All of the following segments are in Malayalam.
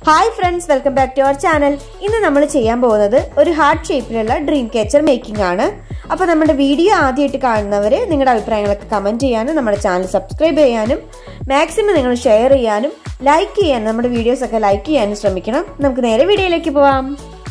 hi friends welcome back to our channel ഇന്ന് നമ്മൾ ചെയ്യാൻ പോകുന്നത് ഒരു ഹാർട്ട് ഷേപ്പിലുള്ള ഡ്രീം കേച്ചർ മേക്കിംഗ് ആണ് അപ്പോൾ നമ്മുടെ വീഡിയോ ആദ്യമായിട്ട് കാണുന്നവർ നിങ്ങളുടെ അഭിപ്രായങ്ങളൊക്കെ കമൻറ്റ് ചെയ്യാനും നമ്മുടെ ചാനൽ സബ്സ്ക്രൈബ് ചെയ്യാനും മാക്സിമം നിങ്ങൾ ഷെയർ ചെയ്യാനും ലൈക്ക് ചെയ്യാനും നമ്മുടെ വീഡിയോസ് ഒക്കെ ലൈക്ക് ചെയ്യാനും ശ്രമിക്കണം നമുക്ക് നേരെ വീഡിയോയിലേക്ക് പോവാം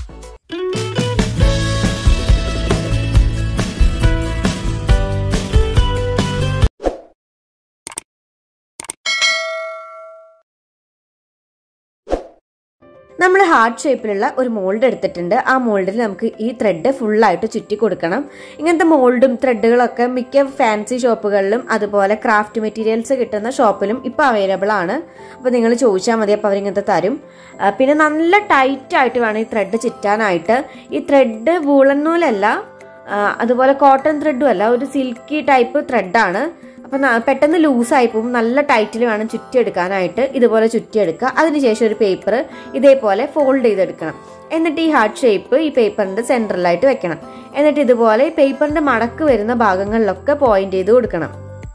നമ്മൾ ഹാർട്ട് ഷേപ്പിലുള്ള ഒരു മോൾഡ് എടുത്തിട്ടുണ്ട് ആ മോൾഡിൽ നമുക്ക് ഈ ത്രെഡ് ഫുള്ളായിട്ട് ചുറ്റി കൊടുക്കണം ഇങ്ങനത്തെ മോൾഡും ത്രെഡുകളൊക്കെ മിക്ക ഫാൻസി ഷോപ്പുകളിലും അതുപോലെ ക്രാഫ്റ്റ് മെറ്റീരിയൽസ് കിട്ടുന്ന ഷോപ്പിലും ഇപ്പോൾ അവൈലബിൾ ആണ് അപ്പോൾ നിങ്ങൾ ചോദിച്ചാൽ മതി അപ്പോൾ അവരിങ്ങനത്തെ തരും ആ, പിന്നെ നല്ല ടൈറ്റ് ആയിട്ട് വേണം ഈ ത്രെഡ് ചുറ്റാനായിട്ട് ഈ ത്രെഡ് വൂളൻ നൂലല്ല ആ, അതുപോലെ കോട്ടൺ ത്രെഡും അല്ല ഒരു സിൽക്കി ടൈപ്പ് ത്രെഡാണ് അപ്പം പെട്ടെന്ന് ലൂസായി പോകും നല്ല ടൈറ്റിൽ വേണം ചുറ്റിയെടുക്കാനായിട്ട് ഇതുപോലെ ചുറ്റിയെടുക്കുക അതിനുശേഷം ഒരു പേപ്പർ ഇതേപോലെ ഫോൾഡ് ചെയ്തെടുക്കണം എന്നിട്ട് ഈ ഹാർട്ട് ഷേപ്പ് ഈ പേപ്പറിന്റെ സെൻട്രലായിട്ട് വെക്കണം എന്നിട്ട് ഇതുപോലെ ഈ പേപ്പറിന്റെ മടക്ക് വരുന്ന ഭാഗങ്ങളിലൊക്കെ പോയിന്റ് ചെയ്ത് കൊടുക്കണം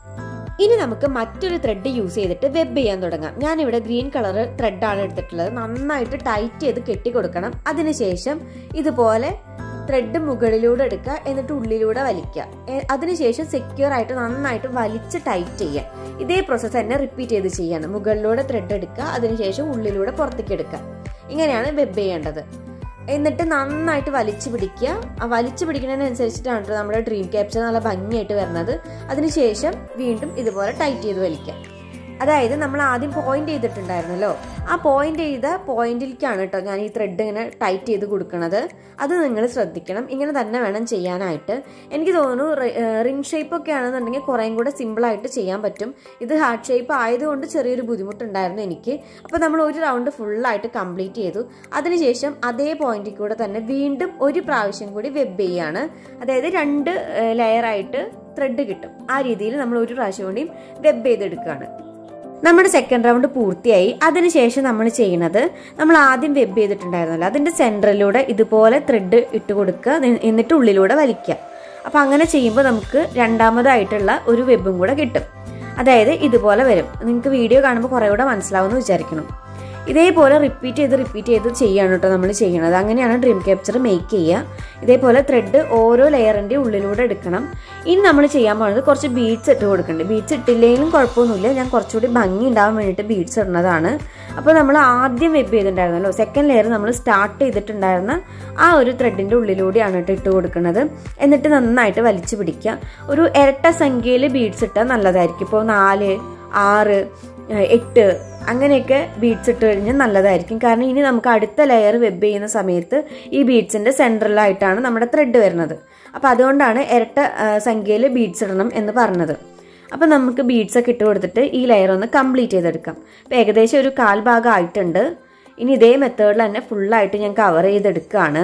ഇനി നമുക്ക് മറ്റൊരു ത്രെഡ് യൂസ് ചെയ്തിട്ട് വെബ് ചെയ്യാൻ തുടങ്ങാം ഞാനിവിടെ ഗ്രീൻ കളർ ത്രെഡാണ് എടുത്തിട്ടുള്ളത് നന്നായിട്ട് ടൈറ്റ് ചെയ്ത് കെട്ടി കൊടുക്കണം അതിനുശേഷം ഇതുപോലെ ത്രെഡ് മുകളിലൂടെ എടുക്കുക എന്നിട്ട് ഉള്ളിലൂടെ വലിക്കുക എ- അതിനുശേഷം സെക്യൂർ ആയിട്ട് നന്നായിട്ട് വലിച്ച് ടൈറ്റ് ചെയ്യുക ഇതേ പ്രോസസ്സ് തന്നെ റിപ്പീറ്റ് ചെയ്ത് ചെയ്യണം മുകളിലൂടെ ത്രെഡ് എടുക്കുക അതിനുശേഷം ഉള്ളിലൂടെ പുറത്തേക്ക് എടുക്കുക ഇങ്ങനെയാണ് വെബ് ചെയ്യേണ്ടത് എന്നിട്ട് നന്നായിട്ട് വലിച്ചു പിടിക്കുക ആ വലിച്ചു പിടിക്കുന്നതിനനുസരിച്ചിട്ടാണ് ട്ടോ നമ്മുടെ ഡ്രീം ക്യാപ്ചർ നല്ല ഭംഗിയായിട്ട് വരുന്നത് അതിനുശേഷം വീണ്ടും ഇതുപോലെ ടൈറ്റ് ചെയ്ത് വലിക്കുക അതായത് നമ്മൾ ആദ്യം പോയിന്റ് ചെയ്തിട്ടുണ്ടായിരുന്നല്ലോ ആ പോയിന്റ് ചെയ്ത പോയിന്റിലേക്കാണ് കേട്ടോ ഞാൻ ഈ ത്രെഡ് ഇങ്ങനെ ടൈറ്റ് ചെയ്ത് കൊടുക്കുന്നത് അത് നിങ്ങൾ ശ്രദ്ധിക്കണം ഇങ്ങനെ തന്നെ വേണം ചെയ്യാനായിട്ട് എനിക്ക് തോന്നുന്നു റിംഗ് ഷേപ്പ് ഒക്കെ ആണെന്നുണ്ടെങ്കിൽ കുറേയും കൂടെ സിമ്പിളായിട്ട് ചെയ്യാൻ പറ്റും ഇത് ഹാർട്ട് ഷേപ്പ് ആയതുകൊണ്ട് ചെറിയൊരു ബുദ്ധിമുട്ടുണ്ടായിരുന്നു എനിക്ക് അപ്പോൾ നമ്മൾ ഒരു റൗണ്ട് ഫുള്ളായിട്ട് കംപ്ലീറ്റ് ചെയ്തു അതിനുശേഷം അതേ പോയിന്റിൽ കൂടെ തന്നെ വീണ്ടും ഒരു പ്രാവശ്യം കൂടി വെബ് ചെയ്യാണ് അതായത് രണ്ട് ലെയറായിട്ട് ത്രെഡ് കിട്ടും ആ രീതിയിൽ നമ്മൾ ഒരു പ്രാവശ്യം കൂടിയും വെബ് ചെയ്തെടുക്കുകയാണ് നമ്മുടെ സെക്കൻഡ് റൗണ്ട് പൂർത്തിയായി അതിനുശേഷം നമ്മൾ ചെയ്യുന്നത് നമ്മൾ ആദ്യം വെബ് ചെയ്തിട്ടുണ്ടായിരുന്നല്ലോ അതിന്റെ സെൻറ്ററിലൂടെ ഇതുപോലെ ത്രെഡ് ഇട്ട് കൊടുക്കുക നി- എന്നിട്ട് ഉള്ളിലൂടെ വലിക്കുക അപ്പം അങ്ങനെ ചെയ്യുമ്പോൾ നമുക്ക് രണ്ടാമതായിട്ടുള്ള ഒരു വെബും കൂടെ കിട്ടും അതായത് ഇതുപോലെ വരും നിങ്ങൾക്ക് വീഡിയോ കാണുമ്പോൾ കുറേ കൂടെ മനസ്സിലാവുമെന്ന് വിചാരിക്കണം ഇതേപോലെ റിപ്പീറ്റ് ചെയ്ത് റിപ്പീറ്റ് ചെയ്ത് ചെയ്യാണ് കേട്ടോ നമ്മൾ ചെയ്യണത് അങ്ങനെയാണ് ഡ്രീം ക്യാപ്ചർ മേക്ക് ചെയ്യുക ഇതേപോലെ ത്രെഡ് ഓരോ ലെയറിൻ്റെ ഉള്ളിലൂടെ എടുക്കണം ഇനി നമ്മൾ ചെയ്യാൻ പോകുന്നത് കുറച്ച് ബീഡ്സ് ഇട്ട് കൊടുക്കുന്നുണ്ട് ബീഡ്സ് ഇട്ടില്ലെങ്കിലും കുഴപ്പമൊന്നുമില്ല ഞാൻ കുറച്ചുകൂടി ഭംഗി ഉണ്ടാവാൻ വേണ്ടിയിട്ട് ബീഡ്സ് ഇടുന്നതാണ് അപ്പോൾ നമ്മൾ ആദ്യം വെബ് ചെയ്തിട്ടുണ്ടായിരുന്നല്ലോ സെക്കൻഡ് ലെയർ നമ്മൾ സ്റ്റാർട്ട് ചെയ്തിട്ടുണ്ടായിരുന്ന ആ ഒരു ത്രെഡിൻ്റെ ഉള്ളിലൂടെയാണ് കേട്ടോ ഇട്ട് കൊടുക്കുന്നത് എന്നിട്ട് നന്നായിട്ട് വലിച്ചു പിടിക്കുക ഒരു ഇരട്ട സംഖ്യയിൽ ബീഡ്സ് ഇട്ടാൽ നല്ലതായിരിക്കും ഇപ്പോൾ നാല് ആറ് ഏഹ് എട്ട് അങ്ങനെയൊക്കെ ബീഡ്സ് ഇട്ട് കഴിഞ്ഞാൽ നല്ലതായിരിക്കും കാരണം ഇനി നമുക്ക് അടുത്ത ലെയർ വെബ് ചെയ്യുന്ന സമയത്ത് ഈ ബീഡ്സിന്റെ സെൻട്രലായിട്ടാണ് നമ്മുടെ ത്രെഡ് വരുന്നത് അപ്പോൾ അതുകൊണ്ടാണ് ഇരട്ട സംഖ്യയിൽ ബീഡ്സ് ഇടണം എന്ന് പറഞ്ഞത് അപ്പം നമുക്ക് ബീഡ്സ് ഒക്കെ ഇട്ട് കൊടുത്തിട്ട് ഈ ലെയർ ഒന്ന് കംപ്ലീറ്റ് ചെയ്തെടുക്കാം അപ്പോൾ ഏകദേശം ഒരു കാൽ ഭാഗം ആയിട്ടുണ്ട് ഇനി ഇതേ മെത്തേഡിൽ തന്നെ ഫുള്ളായിട്ട് ഞാൻ കവർ ചെയ്തെടുക്കുകയാണ്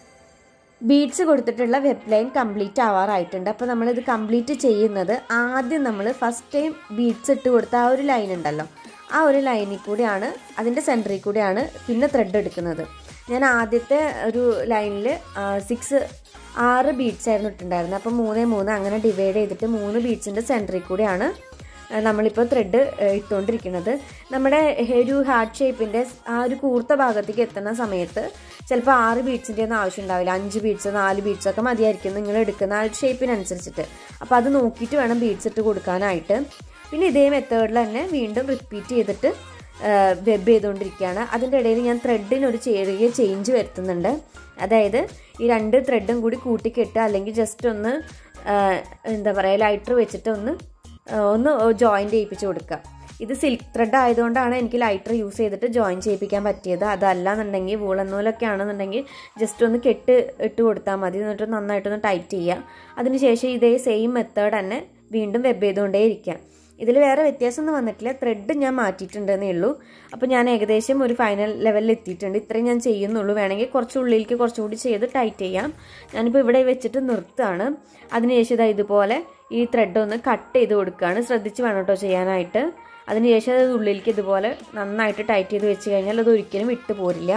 ബീഡ്സ് കൊടുത്തിട്ടുള്ള വെബ് ലൈൻ കംപ്ലീറ്റ് ആവാറായിട്ടുണ്ട് അപ്പോൾ നമ്മളിത് കംപ്ലീറ്റ് ചെയ്യുന്നത് ആദ്യം നമ്മൾ ഫസ്റ്റ് ടൈം ബീഡ്സ് ഇട്ട് കൊടുത്ത ആ ഒരു ലൈൻ ഉണ്ടല്ലോ ആ ഒരു ലൈനിൽ കൂടിയാണ് അതിൻ്റെ സെൻറ്ററിൽ കൂടിയാണ് പിന്നെ ത്രെഡ് എടുക്കുന്നത് ഞാൻ ആദ്യത്തെ ഒരു ലൈനിൽ സിക്സ് ആറ് ബീഡ്സ് ആയിരുന്നു ഇട്ടിട്ടുണ്ടായിരുന്നത് അപ്പോൾ മൂന്ന് മൂന്ന് അങ്ങനെ ഡിവൈഡ് ചെയ്തിട്ട് മൂന്ന് ബീഡ്സിൻ്റെ സെൻറ്ററിൽ കൂടിയാണ് ഏഹ് നമ്മളിപ്പോൾ ത്രെഡ് ഇട്ടുകൊണ്ടിരിക്കുന്നത് നമ്മുടെ ഒരു ഹാർട്ട് ഷേപ്പിൻ്റെ ആ ഒരു കൂർത്ത ഭാഗത്തേക്ക് എത്തുന്ന സമയത്ത് ചിലപ്പോൾ ആറ് ബീഡ്സിൻ്റെ ഒന്നും ആവശ്യം ഉണ്ടാവില്ല അഞ്ച് ബീഡ്സ് നാല് ബീഡ്സ് ഒക്കെ മതിയായിരിക്കും നിങ്ങൾ എടുക്കുന്ന ആ ഒരു ഷേപ്പിനനുസരിച്ചിട്ട് അപ്പോൾ അത് നോക്കിയിട്ട് വേണം ബീഡ്സ് ഇട്ട് കൊടുക്കാനായിട്ട് പിന്നെ ഇതേ മെത്തേഡിൽ തന്നെ വീണ്ടും റിപ്പീറ്റ് ചെയ്തിട്ട് വെബ് ചെയ്തുകൊണ്ടിരിക്കുകയാണ് അതിൻ്റെ ഇടയിൽ ഞാൻ ത്രെഡിന് ഒരു ചെറിയ ചേഞ്ച് വരുത്തുന്നുണ്ട് അതായത് ഈ രണ്ട് ത്രെഡും കൂടി കൂട്ടിക്കെട്ടുക അല്ലെങ്കിൽ ജസ്റ്റ് ഒന്ന് ആ, എന്താ പറയുക ലൈറ്റർ വെച്ചിട്ട് ഒന്ന് ആ, ഒന്ന് ജോയിൻ ചെയ്യിപ്പിച്ച് കൊടുക്കുക ഇത് സിൽക്ക് ത്രെഡ് ആയതുകൊണ്ടാണ് എനിക്ക് ലൈറ്റർ യൂസ് ചെയ്തിട്ട് ജോയിൻ ചെയ്യിപ്പിക്കാൻ പറ്റിയത് അതല്ല എന്നുണ്ടെങ്കിൽ വൂളൻ നൂലൊക്കെ ആണെന്നുണ്ടെങ്കിൽ ജസ്റ്റ് ഒന്ന് കെട്ട് ഇട്ട് കൊടുത്താൽ മതി എന്നിട്ട് നന്നായിട്ടൊന്ന് ടൈറ്റ് ചെയ്യുക അതിനുശേഷം ഇതേ സെയിം മെത്തേഡ് തന്നെ വീണ്ടും വെബ് ചെയ്തുകൊണ്ടേ ഇരിക്കുക ഇതിൽ വേറെ വ്യത്യാസമൊന്നും വന്നിട്ടില്ല ത്രെഡ് ഞാൻ മാറ്റിയിട്ടുണ്ടെന്നേ ഉള്ളൂ അപ്പോൾ ഞാൻ ഏകദേശം ഒരു ഫൈനൽ ലെവലിൽ എത്തിയിട്ടുണ്ട് ഇത്രയും ഞാൻ ചെയ്യുന്നുള്ളൂ വേണമെങ്കിൽ കുറച്ച് ഉള്ളിലേക്ക് കുറച്ചുകൂടി ചെയ്ത് ടൈറ്റ് ചെയ്യാം ഞാനിപ്പോൾ ഇവിടെ വെച്ചിട്ട് നിർത്തുകയാണ് അതിനുശേഷം ഇതാ ഇതുപോലെ ഈ ത്രെഡ് ഒന്ന് കട്ട് ചെയ്ത് കൊടുക്കുകയാണ് ശ്രദ്ധിച്ച് വേണം കേട്ടോ ചെയ്യാനായിട്ട് അതിനുശേഷം അത് ഉള്ളിലേക്ക് ഇതുപോലെ നന്നായിട്ട് ടൈറ്റ് ചെയ്ത് വെച്ച് കഴിഞ്ഞാൽ അത് ഒരിക്കലും വിട്ടു പോരില്ല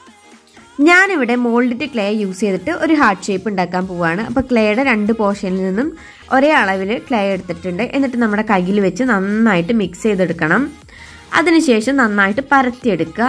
ഞാനിവിടെ മോൾഡിറ്റ് ക്ലേ യൂസ് ചെയ്തിട്ട് ഒരു ഹാർട്ട് ഷേപ്പ് ഉണ്ടാക്കാൻ പോവുകയാണ് അപ്പോൾ ക്ലേയുടെ രണ്ട് പോർഷനിൽ നിന്നും ഒരേ അളവിൽ ക്ലേ എടുത്തിട്ടുണ്ട് എന്നിട്ട് നമ്മുടെ കയ്യിൽ വെച്ച് നന്നായിട്ട് മിക്സ് ചെയ്തെടുക്കണം അതിനുശേഷം നന്നായിട്ട് പരത്തിയെടുക്കുക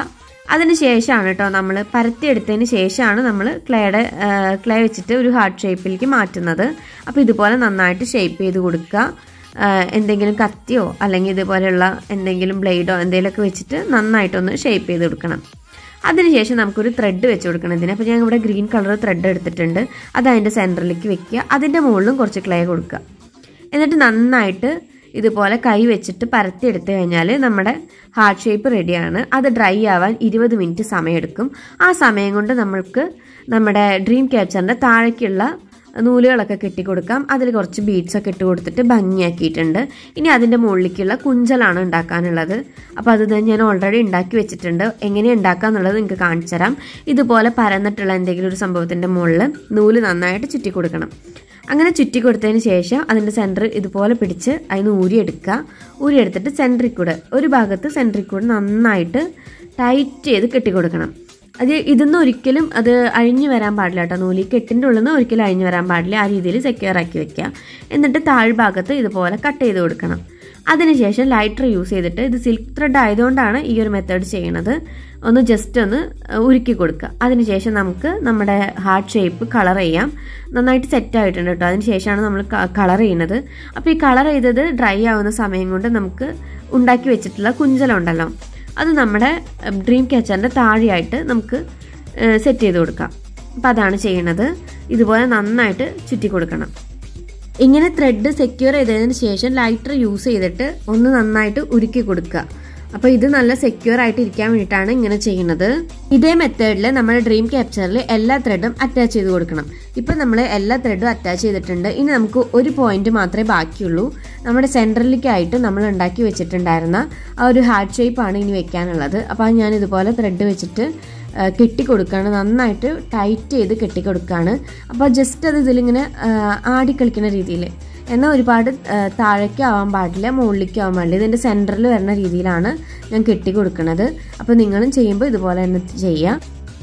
അതിന് ശേഷമാണ് കേട്ടോ നമ്മൾ പരത്തിയെടുത്തതിന് ശേഷമാണ് നമ്മൾ ക്ലേയുടെ ക്ലേ വെച്ചിട്ട് ഒരു ഹാർട്ട് ഷേപ്പിലേക്ക് മാറ്റുന്നത് അപ്പോൾ ഇതുപോലെ നന്നായിട്ട് ഷേപ്പ് ചെയ്ത് കൊടുക്കുക ആ, എന്തെങ്കിലും കത്തിയോ അല്ലെങ്കിൽ ഇതുപോലെയുള്ള എന്തെങ്കിലും ബ്ലേഡോ എന്തെങ്കിലുമൊക്കെ വെച്ചിട്ട് നന്നായിട്ടൊന്ന് ഷേപ്പ് ചെയ്ത് കൊടുക്കണം അതിനുശേഷം നമുക്കൊരു ത്രെഡ് വെച്ച് കൊടുക്കണം ഇതിന് അപ്പോൾ ഞാൻ ഇവിടെ ഗ്രീൻ കളർ ത്രെഡ് എടുത്തിട്ടുണ്ട് അത് അതിൻ്റെ സെൻറ്ററിലേക്ക് വെക്കുക അതിൻ്റെ മുകളിലും കുറച്ച് ക്ലേ കൊടുക്കുക എന്നിട്ട് നന്നായിട്ട് ഇതുപോലെ കൈ വെച്ചിട്ട് പരത്തി എടുത്തു കഴിഞ്ഞാൽ നമ്മുടെ ഹാർട്ട് ഷേപ്പ് റെഡിയാണ് അത് ഡ്രൈ ആവാൻ ഇരുപത് മിനിറ്റ് സമയമെടുക്കും ആ സമയം കൊണ്ട് നമ്മൾക്ക് നമ്മുടെ ഡ്രീം ക്യാച്ചറിൻ്റെ താഴേക്കുള്ള നൂലുകളൊക്കെ കെട്ടിക്കൊടുക്കാം അതിൽ കുറച്ച് ബീഡ്സ് ഒക്കെ ഇട്ട് കൊടുത്തിട്ട് ഭംഗിയാക്കിയിട്ടുണ്ട് ഇനി അതിൻ്റെ മുകളിലേക്കുള്ള കുഞ്ചലാണ് ഉണ്ടാക്കാനുള്ളത് അപ്പോൾ അത് ഞാൻ- ഞാൻ ഓൾറെഡി ഉണ്ടാക്കി വെച്ചിട്ടുണ്ട് എങ്ങനെ ഉണ്ടാക്കുക എന്നുള്ളത് നിങ്ങൾക്ക് കാണിച്ചു തരാം ഇതുപോലെ പരന്നിട്ടുള്ള എന്തെങ്കിലും ഒരു സംഭവത്തിൻ്റെ മുകളിൽ നൂല് നന്നായിട്ട് ചുറ്റി കൊടുക്കണം അങ്ങനെ ചുറ്റി കൊടുത്തതിന് ശേഷം അതിൻ്റെ സെൻറ്റർ ഇതുപോലെ പിടിച്ച് അതിന് ഊരിയെടുക്കുക ഊരിയെടുത്തിട്ട് സെൻറ്ററിൽ കൂടെ ഒരു ഭാഗത്ത് സെൻറ്ററിൽ കൂടെ നന്നായിട്ട് ടൈറ്റ് ചെയ്ത് കെട്ടിക്കൊടുക്കണം അത് ഇതിന്ന് ഒരിക്കലും അത് അഴിഞ്ഞു വരാൻ പാടില്ല കേട്ടോ നൂലി കെട്ടിൻ്റെ ഉള്ളിൽ നിന്ന് ഒരിക്കലും അഴിഞ്ഞു വരാൻ പാടില്ല ആ രീതിയിൽ സെക്യൂർ ആക്കി വെക്കുക എന്നിട്ട് താഴ്ഭാഗത്ത് ഇതുപോലെ കട്ട് ചെയ്ത് കൊടുക്കണം അതിനുശേഷം ലൈറ്റർ യൂസ് ചെയ്തിട്ട് ഇത് സിൽക്ക് ത്രെഡ് ആയതുകൊണ്ടാണ് ഈ ഒരു മെത്തേഡ് ചെയ്യണത് ഒന്ന് ജസ്റ്റ് ഒന്ന് ഉരുക്കി കൊടുക്കുക അതിനുശേഷം നമുക്ക് നമ്മുടെ ഹാർട്ട് ഷേപ്പ് കളർ ചെയ്യാം നന്നായിട്ട് സെറ്റ് ആയിട്ടുണ്ട് കേട്ടോ അതിനുശേഷമാണ് നമ്മൾ കളർ ചെയ്യുന്നത് അപ്പോൾ ഈ കളർ ചെയ്തത് ഡ്രൈ ആവുന്ന സമയം കൊണ്ട് നമുക്ക് ഉണ്ടാക്കി വെച്ചിട്ടുള്ള കുഞ്ചലുണ്ടല്ലോ അത് നമ്മുടെ ഡ്രീം ക്യാച്ചറിൻ്റെ താഴെയായിട്ട് നമുക്ക് സെറ്റ് ചെയ്ത് കൊടുക്കാം അപ്പം അതാണ് ചെയ്യണത് ഇതുപോലെ നന്നായിട്ട് ചുറ്റി കൊടുക്കണം ഇങ്ങനെ ത്രെഡ് സെക്യൂർ ചെയ്തതിന് ശേഷം ലൈറ്റർ യൂസ് ചെയ്തിട്ട് ഒന്ന് നന്നായിട്ട് ഉരുക്കി കൊടുക്കുക അപ്പോൾ ഇത് നല്ല സെക്യൂർ ആയിട്ട് ഇരിക്കാൻ വേണ്ടിയിട്ടാണ് ഇങ്ങനെ ചെയ്യുന്നത് ഇതേ മെത്തേഡിൽ നമ്മുടെ ഡ്രീം ക്യാപ്ചറിൽ എല്ലാ ത്രെഡും അറ്റാച്ച് ചെയ്ത് കൊടുക്കണം ഇപ്പം നമ്മൾ എല്ലാ ത്രെഡും അറ്റാച്ച് ചെയ്തിട്ടുണ്ട് ഇനി നമുക്ക് ഒരു പോയിന്റ് മാത്രമേ ബാക്കിയുള്ളൂ നമ്മുടെ സെൻട്രലിലേക്കായിട്ട് നമ്മൾ ഉണ്ടാക്കി വെച്ചിട്ടുണ്ടായിരുന്ന ആ ഒരു ഹാർട്ട് ഷേപ്പാണ് ഇനി വെക്കാനുള്ളത് അപ്പോൾ ഞാൻ ഇതുപോലെ ത്രെഡ് വെച്ചിട്ട് ആ, കെട്ടിക്കൊടുക്കുകയാണ് നന്നായിട്ട് ടൈറ്റ് ചെയ്ത് കെട്ടിക്കൊടുക്കുകയാണ് അപ്പോൾ ജസ്റ്റ് അത് ഇതിലിങ്ങനെ ആ, ആടിക്കളിക്കുന്ന രീതിയിൽ എന്നാൽ ഒരുപാട് ആ, താഴേക്ക് ആവാൻ പാടില്ല മുകളിലേക്ക് ആവാൻ പാടില്ല ഇതിൻ്റെ സെൻറ്ററിൽ വരുന്ന രീതിയിലാണ് ഞാൻ കെട്ടി കൊടുക്കുന്നത് അപ്പോൾ നിങ്ങളും ചെയ്യുമ്പോൾ ഇതുപോലെ തന്നെ ചെയ്യുക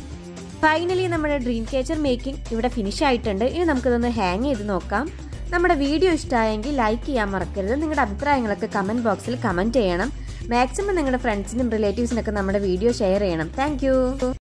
ഫൈനലി നമ്മുടെ ഡ്രീം കേച്ചർ മേക്കിംഗ് ഇവിടെ ഫിനിഷ് ആയിട്ടുണ്ട് ഇനി നമുക്കിതൊന്ന് ഹാങ് ചെയ്ത് നോക്കാം നമ്മുടെ വീഡിയോ ഇഷ്ടമായെങ്കിൽ ലൈക്ക് ചെയ്യാൻ മറക്കരുത് നിങ്ങളുടെ അഭിപ്രായങ്ങളൊക്കെ കമൻറ്റ് ബോക്സിൽ കമൻറ്റ് ചെയ്യണം മാക്സിമം നിങ്ങളുടെ ഫ്രണ്ട്സിനും റിലേറ്റീവ്സിനൊക്കെ നമ്മുടെ വീഡിയോ ഷെയർ ചെയ്യണം താങ്ക്